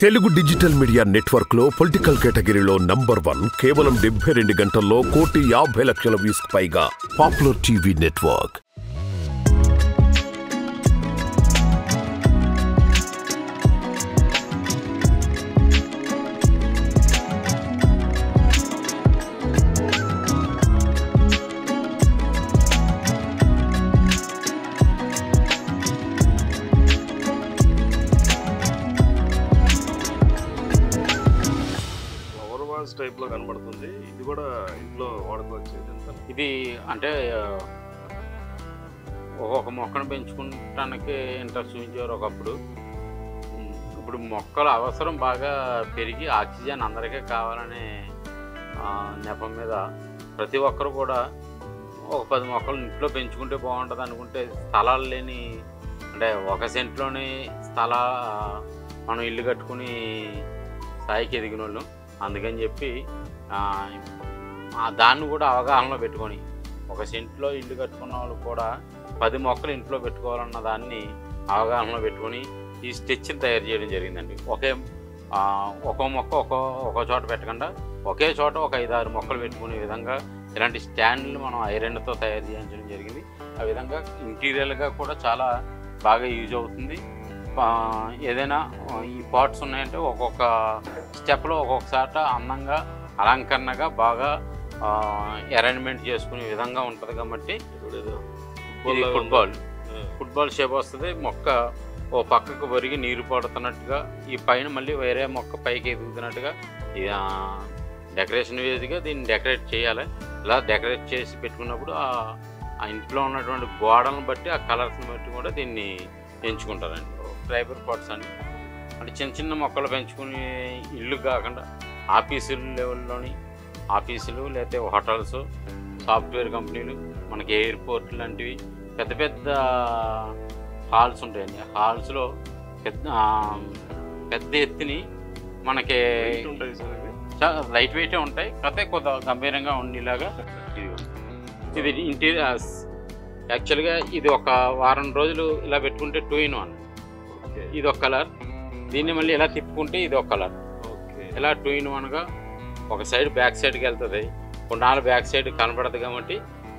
Telugu digital media network లో political కేటగిరీలో number one కేవలం డెబ్బై రెండు గంటల్లో కోటి యాభై లక్షల వ్యూస్ పైగా popular TV network flower vase type లో కనబడుతుంది ఇది కూడా ఇంట్లో వాడుకోవచ్చు ఇదంతా ఇది అంటే ఆ, ఒక్కొక్క మొక్కను పెంచుకుంటానికి ఇంట్రెస్ట్ చూపించేవారు ఒకప్పుడు ఉమ్, ఇప్పుడు మొక్కల అవసరం బాగా పెరిగి ఆక్సిజన్ అందరికీ కావాలనే ఆ, నెపం మీద ప్రతి ఒక్కరు కూడా ఒక పది మొక్కలు ఇంట్లో పెంచుకుంటే బాగుంటుంది అనుకుంటే స్థలాలు లేని అంటే ఒక సెంట్లోనే స్థల మనం ఇల్లు కట్టుకుని స్థాయికి ఎదిగిన వాళ్ళు అందుకని చెప్పి ఆ, ఆ దాన్ని కూడా అవగాహనలో పెట్టుకొని ఒక సెంట్లో ఇల్లు కట్టుకున్న వాళ్ళు కూడా పది మొక్కలు ఇంట్లో పెట్టుకోవాలన్న దాన్ని అవగాహనలో పెట్టుకొని ఈ స్టెచ్ని తయారు చేయడం జరిగిందండి ఒకే ఆ, ఒక్కో మొక్క ఒక్కో ఒక్కో చోట పెట్టకుండా ఒకే చోట ఒక ఐదు ఆరు మొక్కలు పెట్టుకునే విధంగా ఇలాంటి స్టాండ్లు మనం ఐరన్తో తయారు చేయించడం జరిగింది ఆ విధంగా ఇంటీరియర్గా కూడా చాలా బాగా యూజ్ అవుతుంది ఆ, ఏదైనా ఆ, ఈ పాట్స్ ఉన్నాయంటే ఒక్కొక్క స్టెప్లో ఒక్కొక్కసాట అందంగా అలంకరణగా బాగా అరేంజ్మెంట్ చేసుకునే విధంగా ఉంటుంది కాబట్టి ఇప్పుడేదో ఇది లాగా ఉంది. ఫుట్బాల్ ఆ, ఫుట్బాల్ షేప్ వస్తుంది మొక్క ఓ పక్కకు ఒరిగి నీరు పడుతున్నట్టుగా ఈ పైన మళ్ళీ వేరే మొక్క పైకి ఎదుగుతున్నట్టుగా ఇది ఆ, డెకరేషన్ వేదిగా దీన్ని డెకరేట్ చేయాలి ఇలా డెకరేట్ చేసి పెట్టుకున్నప్పుడు ఆ ఆ ఇంట్లో ఉన్నటువంటి గోడలను బట్టి ఆ కలర్స్ని బట్టి కూడా దీన్ని ఎంచుకుంటారండి ట్రైబర్ పాట్స్ అని అంటే చిన్న చిన్న మొక్కలు పెంచుకునే ఇల్లు కాకుండా ఆఫీసుల లెవెల్లోని ఆఫీసులు లేకపోతే హోటల్స్ సాఫ్ట్వేర్ కంపెనీలు మనకి ఎయిర్పోర్ట్ లాంటివి పెద్ద పెద్ద హాల్స్ ఉంటాయండి హాల్స్లో పెద్ద ఆ, పెద్ద ఎత్తుని మనకి weight ఉంటాయి సార్ ఇవి లైట్ వెయిటే ఉంటాయి కాకపోతే కొంత గంభీరంగా ఉండేలాగా ఇది ఇది ఇంటీరియర్ యాక్చువల్గా ఇది ఒక వారం రోజులు ఇలా పెట్టుకుంటే టూ ఇన్ వన్ ఓకే ఇది ఒక కలర్ దీన్ని మళ్ళీ ఇలా తిప్పుకుంటే ఇది ఒక కలర్ ఓకే ఇలా టూ ఇన్ వన్గా ఒక సైడ్ బ్యాక్ సైడ్కి వెళ్తుంది కొన్నాళ్ళు బ్యాక్ సైడ్ కనపడదు కాబట్టి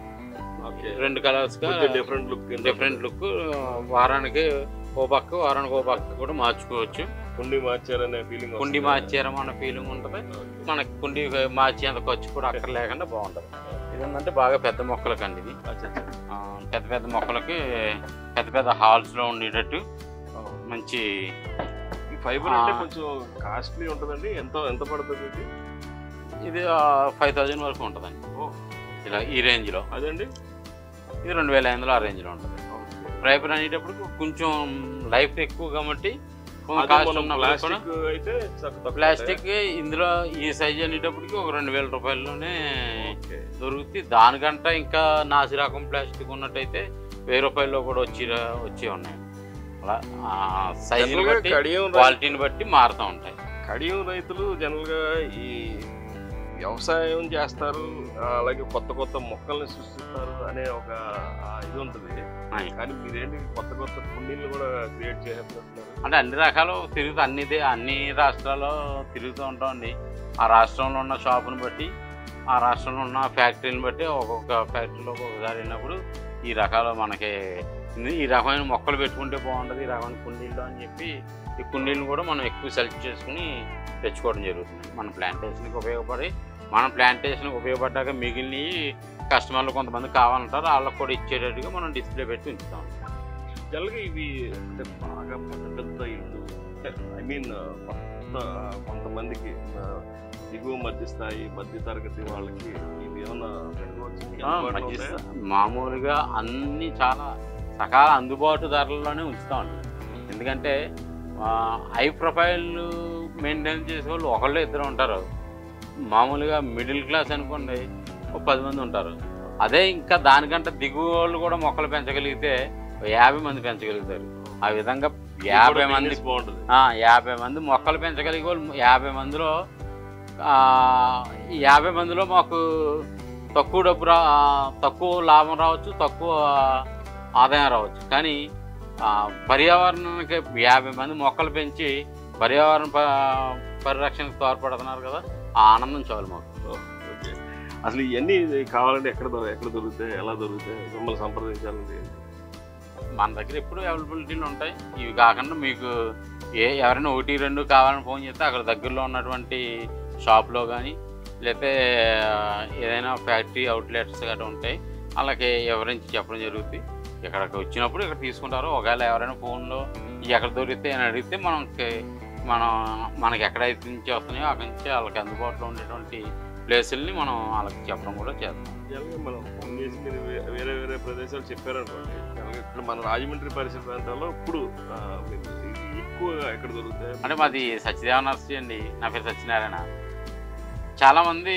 ఓకే రెండు కలర్స్గా డిఫరెంట్ లుక్ డిఫరెంట్ లుక్ వారానికి ఓ పక్క వారానికి ఓ పక్క కూడా మార్చుకోవచ్చు కుండి మార్చారనే ఫీలింగ్ కుండి మార్చారం అన్న ఫీలింగ్ ఉంటుంది మనకి కుండి మార్చి అంత ఖర్చు కూడా అక్కడ లేకుండా బాగుంటుంది ఇది ఏంటంటే బాగా పెద్ద మొక్కలకి అండి ఇది ఆ, పెద్ద పెద్ద మొక్కలకి పెద్ద పెద్ద హాల్స్లో ఉండేటట్టు మంచి ఈ ఫైబర్ అంటే ఆ. కొంచెం కాస్ట్లీ ఉంటుందండి ఎంత ఎంత పడుతుంది ఇది ఇది ఫైవ్ థౌజండ్ వరకు ఉంటుందండి ఓ ఇలా ఈ రేంజ్లో అదండి ఇది రెండు వేల ఐదులో ఆ రేంజ్లో ఉంటుంది ఫైబర్ అనేటప్పుడు కొంచెం లైఫ్ ఎక్కువ కాబట్టి కొంచెం అదే కాస్ట్ మనం ఉన్నప్పుడు కూడా ప్లాస్టిక్ అయితే చాలా తక్కువ ప్లాస్టిక్ ఇందులో ఈ సైజ్ అనేటప్పటికి ఒక రెండు వేల రూపాయల్లోనే ఉంటాయి. ఓకే దొరుకుతుంది దానికంటే ఇంకా నాసి రకం ప్లాస్టిక్ ఉన్నట్టయితే వెయ్యి రూపాయల్లో కూడా వచ్చి వచ్చి ఉన్నాయి అలా సైజుని జనరల్గా బట్టి కడియం రై- క్వాలిటీని బట్టి మారుతూ ఉంటాయి కడియం రైతులు జనరల్ గా ఈ వ్యవసాయం చేస్తారు ఆ, అలాగే కొత్త కొత్త మొక్కల్ని సృష్టిస్తారు అనే ఒక ఆ, ఇది ఉంటుంది ఆయ్. కానీ మీరేంటి కొత్త కొత్త కుండీలు కూడా క్రియేట్ చేసేస్తున్నారు అంటే అన్ని రకాలు తిరుగుతూ అన్ని దే- అన్ని రాష్ట్రాల్లో తిరుగుతూ ఉంటామండి ఆ రాష్ట్రంలో ఉన్న షాపుని బట్టి ఆ రాష్ట్రంలో ఉన్న ఫ్యాక్టరీని బట్టి ఒక్కొక్క ఫ్యాక్టరీలో ఒక్కొక్కసారి వెళ్ళినప్పుడు ఈ రకాలు మనకి ఇది- ఈ రకమైన మొక్కలు పెట్టుకుంటే బాగుంటుంది ఈ రకమైన కుండీల్లో అని చెప్పి ఈ కుండీలను కూడా మనం ఎక్కువ సెలెక్ట్ చేసుకుని తెచ్చుకోవడం జరుగుతుంది మన ప్లాంటేషన్కి ఉపయోగపడి మన ప్లాంటేషన్కి ఉపయోగపడ్డాక మిగిలినవి కస్టమర్లు కొంతమంది కావాలంటారు వాళ్ళకి కూడా ఇచ్చేటట్టుగా మనం డిస్ప్లే పెట్టి ఉంచుతాం జనరల్గా ఇవి అంటే బాగా పెద్ద పెద్ద ఇల్లు ఐ మీన్ కొత్త కొంతమందికి ఆ, దిగువ మధ్య స్థాయి మధ్య తరగతి వాళ్ళకి ఇవి ఏమన్నా పెట్టుకోవచ్చు ఆ, అందుబాటులో మంచి ఉంటాయా? స- మామూలుగా అన్ని చాలా సకాల అందుబాటు ధరల్లోనే ఉంచుతామండి ఎందుకంటే హై ప్రొఫైల్ మెయింటైన్ చేసే వాళ్ళు ఒకళ్ళు ఇద్దరు ఉంటారు మామూలుగా మిడిల్ క్లాస్ అనుకోండి ఒక పది మంది ఉంటారు అదే ఇంకా దానికంటే దిగువ వాళ్ళు కూడా మొక్కలు పెంచగలిగితే ఓ యాభై మంది పెంచగలుగుతారు ఆ విధంగా ఇది యాభై కూడా మంది business బాగుంటుంది ఆ, యాభై మంది మొక్కలు పెంచగలిగే వాళ్ళు యాభై మందిలో ఆ, ఈ యాభై మందిలో మాకు తక్కువ డబ్బు రా తక్కువ లాభం రావచ్చు తక్కువ ఆదాయం రావచ్చు కానీ ఆ, పర్యావరణానికి యాభై మంది మొక్కలు పెంచి పర్యావరణ ప- పరిరక్షణకు తోడ్పడుతున్నారు కదా ఆ ఆనందం చాలు మాకు ఓకే అసలు ఇవన్నీ కావాలంటే ఎక్కడ దొ- ఎక్కడ దొరుకుతాయి ఎలా దొరుకుతాయి మిమ్మల్ని సంప్రదించాలంటే మన దగ్గర ఎప్పుడు అవైలబిలిటీలు ఉంటాయి ఇవి కాకుండా మీకు ఏ ఎవరైనా ఒకటి రెండు కావాలని ఫోన్ చేస్తే అక్కడ దగ్గరలో ఉన్నటువంటి షాప్లో కానీ లేకపోతే ఏదైనా ఫ్యాక్టరీ అవుట్లెట్స్ గట్రా ఉంటాయి వాళ్ళకి ఎవరించి చెప్పడం జరుగుతుంది ఇక్కడికి వచ్చినప్పుడు ఇక్కడ తీసుకుంటారు ఒకవేళ ఎవరైనా ఫోన్లో ఇవి ఎక్కడ దొరికితే అని అడిగితే మనకి మనం మనకి ఎక్కడైతే నుంచి వస్తున్నాయో అక్కడి నుంచి వాళ్ళకి అందుబాటులో ఉండేటువంటి ప్లేసుల్ని మనం వాళ్ళకి చెప్పడం కూడా చేస్తాం జనరల్గా మనం ఫోన్ చేసి మీరు వే- వేరే వేరే ప్రదేశాలు చెప్పారనుకోండి జనరల్గా ఇప్పుడు మన రాజమండ్రి పరిసర ప్రాంతాల్లో ఇప్పుడు ఆ, మీకు ఎక్కువగా ఎక్కడ దొరుకుతాయి అంటే మాది సత్యదేవ నర్సరీ అండి నా పేరు సత్యనారాయణ చాలామంది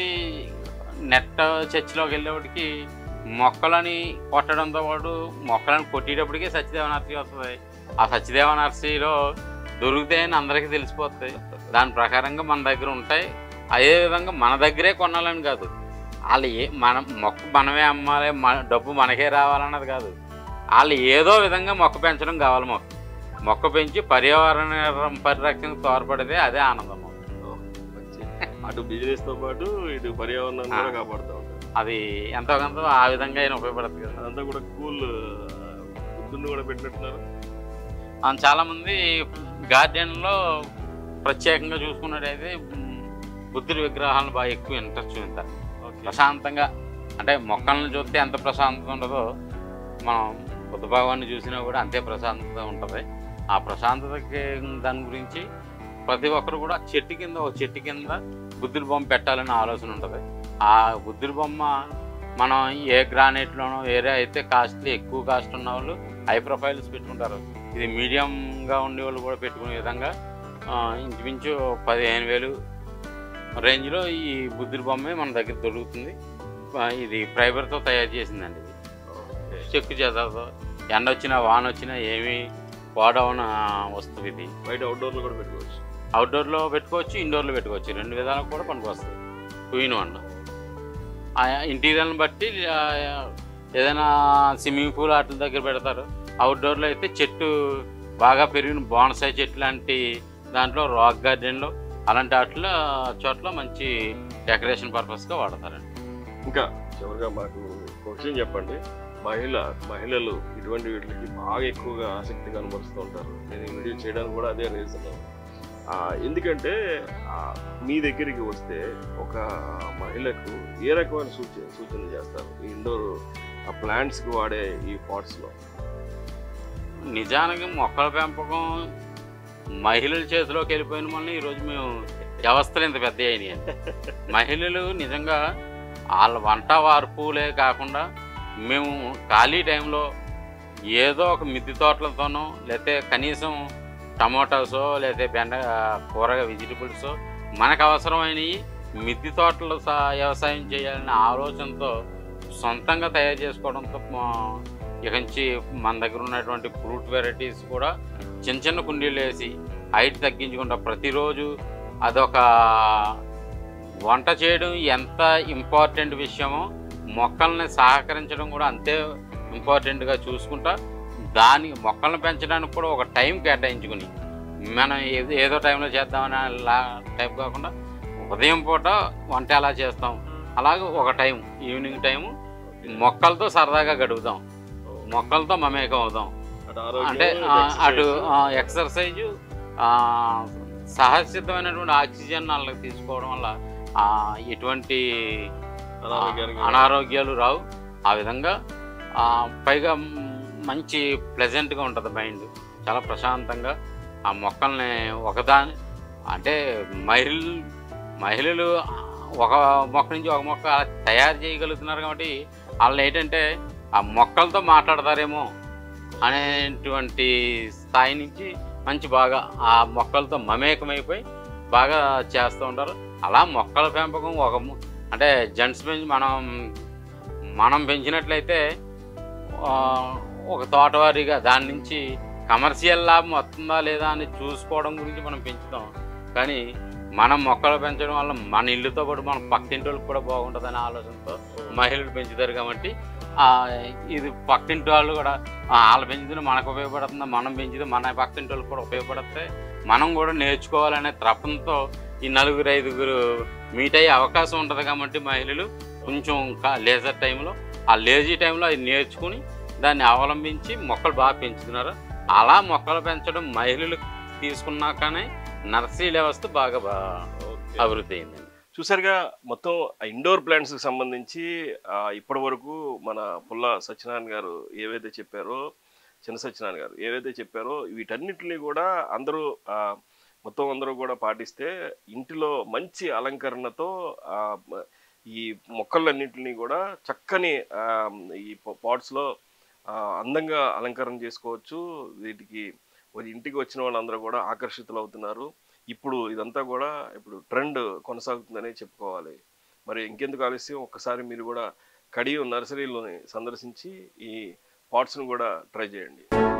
నెట్ చర్చిలోకి వెళ్ళేవాడికి మొక్కలని కొట్టడంతో పాటు మొక్కలను కొట్టేటప్పటికే సత్యదేవ నర్సరీ వస్తుంది ఆ సత్యదేవ నర్సరీలో దొరుకుతాయని అందరికీ తెలిసిపోతాయి దాని ప్రకారంగా మన దగ్గర ఉంటాయి అదేవిధంగా మన దగ్గరే కొనాలని కాదు వాళ్ళు ఏ మన మొక్క మనమే అమ్మాలి మన డబ్బు మనకే రావాలన్నది కాదు వాళ్ళు ఏదో విధంగా మొక్క పెంచడం కావాలి మొక్క మొక్క పెంచి పర్యావరణ పరిరక్షణకు తోడ్పడితే అదే ఆనందం మాకు. ఓ, మంచి. అటు బిజినెస్ తో పాటు ఇటు పర్యావరణాన్ని కూడా ఆ. కాపాడుతూ ఉంటారు అది ఎంతో కొంత ఆ విధంగా అయినా ఉపయోగపడుతుంది కదా అదంతా కూడా కూల్ బుద్ధుని కూడా పెట్టినట్టున్నారు ఆ, చాలామంది గార్డెన్లో ప్రత్యేకంగా చూసుకున్నట్టయితే మ్, బుద్ధుడి విగ్రహాలను బాగా ఎక్కువ ఇంట్రెస్ట్ చూపిస్తారు ఓకే ప్రశాంతంగా అంటే మొక్కలను చూస్తే ఎంత ప్రశాంతత ఉంటుందో మనం బుద్ధ భగవాన్ని చూసినా కూడా అంతే ప్రశాంతత ఉంటుంది ఆ ప్రశాంతతకి దాని గురించి ప్రతి ఒక్కరు కూడా చెట్టు కింద ఒక చెట్టు కింద బుద్ధుడి బొమ్మ పెట్టాలని ఆలోచన ఉంటుంది ఆ బుద్ధుడి బొమ్మ మనం ఏ గ్రానైట్లోనో వేరే అయితే కాస్ట్లీ ఎక్కువ కాస్ట్ ఉన్న వాళ్ళు హై ప్రొఫైల్స్ పెట్టుకుంటారు ఇది మీడియంగా ఉండే వాళ్ళు కూడా పెట్టుకునే విధంగా ఆ, ఇంచుమించు పదిహేను వేలు రేంజ్లో ఈ బుద్ధుడి బొమ్మే మన దగ్గర దొరుకుతుంది ఆ, ఇది ఫైబర్తో తయారు చేసిందండి ఇది ఓకే. చెక్కు చేతాతో ఎండ వచ్చినా వాన వచ్చినా ఏమీ వాడవన వస్తువు ఇది బయట అవుట్డోర్ లో కూడా పెట్టుకోవచ్చు అవుట్డోర్లో పెట్టుకోవచ్చు ఇండోర్లో పెట్టుకోవచ్చు రెండు విధాలకు కూడా పనికొస్తుంది టూ ఇన్ వన్ ఆ ఇంటీరియర్ని బట్టి ఆ, ఏదైనా స్విమ్మింగ్ పూల్ వాటి దగ్గర పెడతారు అవుట్డోర్లో అయితే చెట్టు బాగా పెరిగిన బోనసాయి చెట్టు లాంటి దాంట్లో రాక్ గార్డెన్లో అలాంటి వాటిలో చోట్ల మంచి డెకరేషన్ పర్పస్గా వాడతారండి ఇంకా చివరిగా మాకు ఒక విషయం చెప్పండి మహిళ మహిళలు ఇటువంటి వీటికి బాగా ఎక్కువగా ఆసక్తి కనబరుస్తూ ఉంటారు నేను ఈ వీడియో చేయడానికి కూడా అదే రీజన్ ఎందుకంటే ఆ, మీ దగ్గరికి వస్తే ఒక మహిళకు ఏ రకమైన సూచన సూచనలు చేస్తారు ఈ ఇండోర్ ప్లాంట్స్కి వాడే ఈ పాట్స్లో నిజానికి మొక్కల పెంపకం మహిళల చేతిలోకి వెళ్ళిపోయిన వల్ల ఈరోజు మేము వ్యవస్థలు ఇంత పెద్ద అయినాయి మహిళలు నిజంగా వాళ్ళ వంట వార్పులే కాకుండా మేము ఖాళీ టైంలో ఏదో ఒక మిద్దె తోటలతోనో లేకపోతే కనీసం టమాటోసో లేకపోతే బెండ కూరగా వెజిటబుల్స్ మనకు అవసరమైనవి మిద్దె తోటలు సా- వ్యవసాయం చేయాలనే ఆలోచనతో సొంతంగా తయారు చేసుకోవడంతో మా- ఇక నుంచి మన దగ్గర ఉన్నటువంటి ఫ్రూట్ వెరైటీస్ కూడా చిన్న చిన్న కుండీలు వేసి హైట్ తగ్గించుకుంటా ప్రతిరోజు అదొక వంట చేయడం ఎంత ఇంపార్టెంట్ విషయమో మొక్కల్ని సహకరించడం కూడా అంతే ఇంపార్టెంట్గా చూసుకుంటా దాని మొక్కలను పెంచడానికి కూడా ఒక టైం కేటాయించుకుని మనం ఏదో ఏదో టైంలో చేద్దామని లా టైం కాకుండా ఉదయం పూట వంట ఎలా చేస్తాం అలాగే ఒక టైం ఈవినింగ్ టైము మొక్కలతో సరదాగా గడుపుదాం మొక్కలతో మమేకం అవుదాం అటు ఆరోగ్యం, అంటే ఇటు ఆ, exercise. అటు ఎక్సర్సైజు సహజసిద్ధమైనటువంటి ఆక్సిజన్ వాళ్ళకి తీసుకోవడం వల్ల ఆ, ఎటువంటి ఆ, అనారోగ్యానికి అనారోగ్యాలు రావు ఆ విధంగా ఆ, పైగా మ్, మంచి ప్లెజెంట్గా ఉంటుంది మైండ్ చాలా ప్రశాంతంగా ఆ మొక్కల్ని ఒకదాని అంటే మహిళలు మహిళలు ఒక మొక్క నుంచి ఒక మొక్క అలా తయారు చేయగలుగుతున్నారు కాబట్టి వాళ్ళు ఏంటంటే ఆ మొక్కలతో మాట్లాడతారేమో అనేటువంటి స్థాయి నుంచి మంచి బాగా ఆ మొక్కలతో మమేకమైపోయి బాగా చేస్తూ ఉంటారు అలా మొక్కల పెంపకం ఒక ము- అంటే జెంట్స్ పెంచి మనం మనం పెంచినట్లయితే ఆ, ఒక తోటవారీగా దాని నుంచి కమర్షియల్ లాభం వస్తుందా లేదా అని చూసుకోవడం గురించి మనం పెంచుతాం కానీ మనం మొక్కలు పెంచడం వల్ల మన ఇల్లుతో పాటు మన పక్కింటి వాళ్ళకి కూడా బాగుంటుందనే ఆలోచనతో మహిళలు పెంచుతారు కాబట్టి ఆ, ఇది పక్కింటి వాళ్ళు కూడా ఆ, వాళ్ళు పెంచితే మనకు ఉపయోగపడుతుంది మనం పెంచితే మన పక్కింటి వాళ్ళకి కూడా ఉపయోగపడితే మనం కూడా నేర్చుకోవాలనే తపంతో ఈ నలుగురు ఐదుగురు మీట్ అయ్యే అవకాశం ఉంటుంది కాబట్టి మహిళలు కొంచెం లేజర్ టైంలో ఆ లేజీ టైంలో అది నేర్చుకుని దాన్ని అవలంబించి మొక్కలు బాగా పెంచుతున్నారు అలా మొక్కలు పెంచడం మహిళలు తీసుకున్నాకనే నర్సరీ వ్యవస్థ బాగా బా- ఓకే. అభివృద్ధి అయిందండి చూసారుగా మొత్తం ఇండోర్ ప్లాంట్స్ కి సంబంధించి ఆ, ఇప్పటి వరకు మన పుల్ల సత్యనారాయణ గారు ఏవైతే చెప్పారో చిన్న సత్యనారాయణ గారు ఏవైతే చెప్పారో వీటన్నిటిని కూడా అందరూ ఆ, మొత్తం అందరూ కూడా పాటిస్తే ఇంటిలో మంచి అలంకరణతో ఆ, మ- ఈ మొక్కలన్నింటినీ కూడా చక్కని ఆ, ఈ పాట్స్ లో ఆ, అందంగా అలంకరణ చేసుకోవచ్చు వీటికి ఒక ఇంటికి వచ్చిన వాళ్ళందరూ కూడా ఆకర్షితులు అవుతున్నారు ఇప్పుడు ఇదంతా కూడా ఇప్పుడు ట్రెండ్ కొనసాగుతుందనే చెప్పుకోవాలి మరి ఇంకెందుకు ఆలస్యం ఒక్కసారి మీరు కూడా కడియం నర్సరీలోని సందర్శించి ఈ పాట్స్ను కూడా ట్రై చేయండి